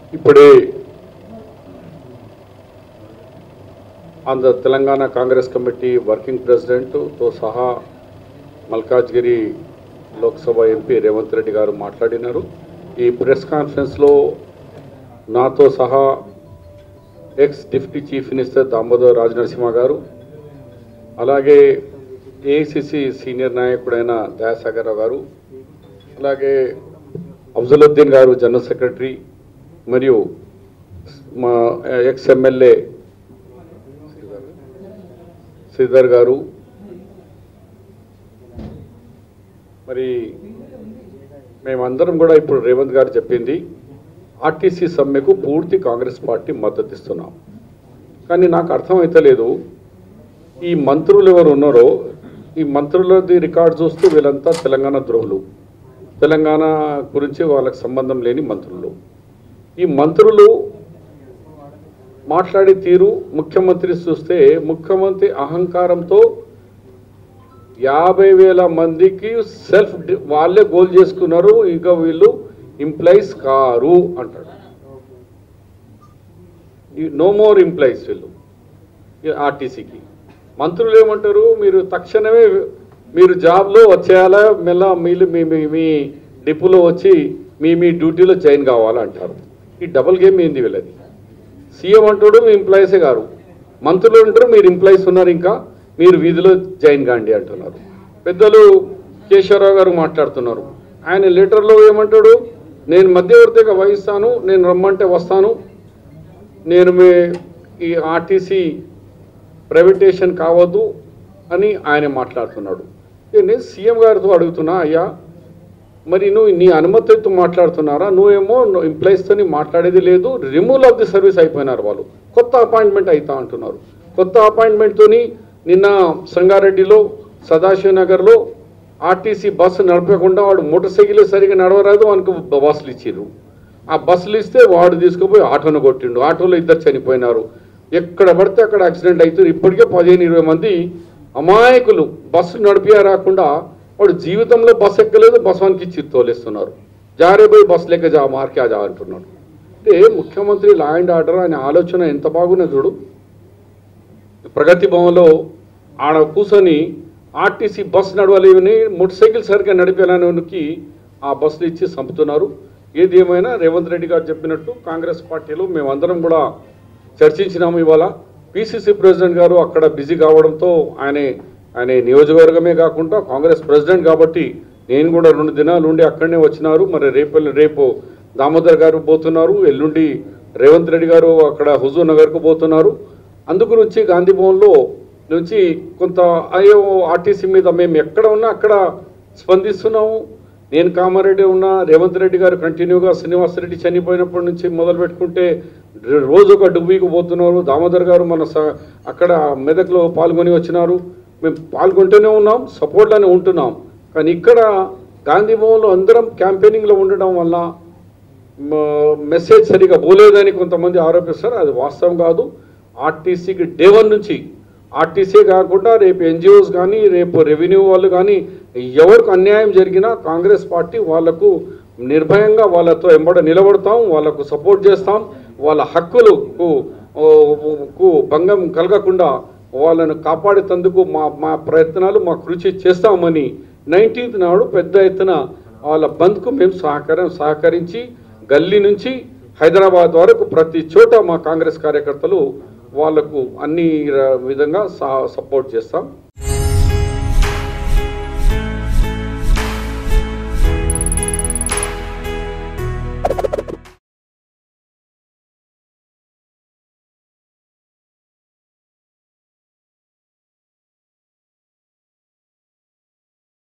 ఇప్పుడే Andhra Telangana Congress committee working ప్రెసిడెంట్తో సహా మల్కాజ్గిరి లోక్సభ ఎంపీ రేవంత్ రెడ్డి గారు మాట్లాడినారు ఈ ప్రెస్ కాన్ఫరెన్స్లో నాతో సహా ex deputy chief minister Damodar Rajanarasimha garu అలాగే ఏఐసిసి సీనియర్ నాయకుడైన దయాసాగర్ రావు గారు అలాగే అఫ్జలుద్దీన్ గారు జనరల్ సెక్రటరీ మరియు మా ఎక్స్ ఎమ్మెల్యే శ్రీధర్ గారు మరి మేమందరం కూడా ఇప్పుడు రేవంత్ గారు చెప్పింది ఆర్టీసీ సమ్మెకు పూర్తి కాంగ్రెస్ పార్టీ మద్దతు ఇస్తున్నాం కానీ నాకు అర్థమైతలేదు ఈ మంత్రులు ఎవరు ఉన్నారో ఈ మంత్రులది రికార్డ్ చూస్తూ వీళ్ళంతా తెలంగాణ ద్రోహులు తెలంగాణ గురించి వాళ్ళకి సంబంధం లేని మంత్రులు ఈ మంత్రులు మాట్లాడే తీరు ముఖ్యమంత్రి చూస్తే ముఖ్యమంత్రి అహంకారంతో యాభై వేల మందికి సెల్ఫ్ డి- వాళ్ళే గోల్ చేసుకున్నారు ఇక వీళ్ళు ఇంప్లైస్ కారు అంటాడు నో మోర్ ఇంప్లైస్ వీళ్ళు ఆర్టీసీకి మంత్రులు ఏమంటారు మీరు తక్షణమే మీరు జాబ్లో వచ్చేయాలా మెల్ల మీరు మీ మీ మీ డిపోలో వచ్చి మీ మీ డ్యూటీలో జాయిన్ కావాలంటారు ఈ డబుల్ గేమ్ ఏంది వీళ్ళది సీఎం అంటాడు మీ ఎంప్లాయీసే గారు మంత్రులు అంటారు మీరు ఎంప్లాయీస్ ఉన్నారు ఇంకా మీరు వీధిలో జాయిన్ కాండి అంటున్నారు పెద్దలు కేశవరావు గారు మాట్లాడుతున్నారు ఆయన లెటర్లో ఏమంటాడు నేను మధ్యవర్తిగా వహిస్తాను నేను రమ్మంటే వస్తాను నేను మీ ఈ ఆర్టీసీ ప్రైవేటేషన్ కావద్దు అని ఆయన మాట్లాడుతున్నాడు ఇక నేను సీఎం గారితో అడుగుతున్నా అయ్యా మరి నువ్వు నీ అనుమతితో మాట్లాడుతున్నారా నువ్వేమో ఎంప్లాయీస్తోని మాట్లాడేది లేదు రిమూవల్ ఆఫ్ ది సర్వీస్ అయిపోయినారు వాళ్ళు కొత్త అపాయింట్మెంట్ అవుతా అంటున్నారు కొత్త అపాయింట్మెంట్తోని నిన్న సంగారెడ్డిలో సదాశివ నగర్లో ఆర్టీసీ బస్సు నడపకుండా వాడు మోటార్ సైకిల్ సరిగా నడవరాదు వానికి బస్సులు ఇచ్చిర్రు ఆ బస్సులు ఇస్తే వాడు తీసుకుపోయి ఆటోను కొట్టిండు ఆటోలో ఇద్దరు చనిపోయినారు ఎక్కడ పడితే అక్కడ యాక్సిడెంట్ అవుతుంది ఇప్పటికే పదిహేను ఇరవై మంది అమాయకులు బస్సు నడిపియా రాకుండా వాడు జీవితంలో బస్సు ఎక్కలేదు బస్ వానికి ఇచ్చి తోలేస్తున్నారు జారే పోయి బస్సు లెక్క జా మార్కే జా అంటున్నాడు అంటే ముఖ్యమంత్రి లా అండ్ ఆర్డర్ అనే ఆలోచన ఎంత బాగున్నది చూడు ప్రగతి భవన్లో ఆడ కూర్చొని ఆర్టీసీ బస్ నడవలేవని మోటార్ సైకిల్ సరిగ్గా నడిపేలానికి ఆ బస్సులు ఇచ్చి చంపుతున్నారు ఏది ఏమైనా రేవంత్ రెడ్డి గారు చెప్పినట్టు కాంగ్రెస్ పార్టీలో మేమందరం కూడా చర్చించినాము ఇవాళ పిసిసి ప్రెసిడెంట్ గారు అక్కడ బిజీ కావడంతో ఆయన ఆయన నియోజకవర్గమే కాకుండా కాంగ్రెస్ ప్రెసిడెంట్ కాబట్టి నేను కూడా రెండు దినాలు ఉండి అక్కడనే వచ్చినారు మరి రేపు రేపు దామోదర్ గారు పోతున్నారు ఎల్లుండి రేవంత్ రెడ్డి గారు అక్కడ హుజూర్ నగర్కు పోతున్నారు అందు గురించి గాంధీ భవన్లో నుంచి కొంత అయ్యో ఆర్టీసీ మీద మేము ఎక్కడ ఉన్నా అక్కడ స్పందిస్తున్నాము నేను కామారెడ్డి ఉన్నా రేవంత్ రెడ్డి గారు కంటిన్యూగా శ్రీనివాసరెడ్డి చనిపోయినప్పటి నుంచి మొదలు పెట్టుకుంటే ర- రోజు ఒక డుబ్బీకి పోతున్నారు దామోదర్ గారు మన స- అక్కడ మెదక్లో పాల్గొని వచ్చినారు మేము పాల్గొంటూనే ఉన్నాం సపోర్ట్లోనే ఉంటున్నాం కానీ ఇక్కడ గాంధీ భవన్లో అందరం క్యాంపెయినింగ్లో ఉండడం వల్ల మ- మెసేజ్ సరిగా పోలేదని కొంతమంది ఆరోపిస్తారు అది వాస్తవం కాదు ఆర్టీసీకి డే వన్ నుంచి ఆర్టీసీ కాకుండా రేపు ఎన్జిఓస్ కానీ రేపు రెవెన్యూ వాళ్ళు కానీ ఎవరికి అన్యాయం జరిగినా కాంగ్రెస్ పార్టీ వాళ్లకు నిర్భయంగా వాళ్ళతో ఎంబడ నిలబడతాం వాళ్ళకు సపోర్ట్ చేస్తాం వాళ్ళ హక్కులకు ఓ, కు భంగం కలగకుండా వాళ్ళను కాపాడేందుకు మా మా ప్రయత్నాలు మా కృషి చేస్తామని నైన్టీన్త్ నాడు పెద్ద ఎత్తున వాళ్ళ బంద్కు మేము సహకారం సహకరించి గల్లీ నుంచి హైదరాబాద్ వరకు ప్రతి చోట మా కాంగ్రెస్ కార్యకర్తలు వాళ్లకు అన్ని ర- విధంగా సహ- సపోర్ట్ చేస్తాం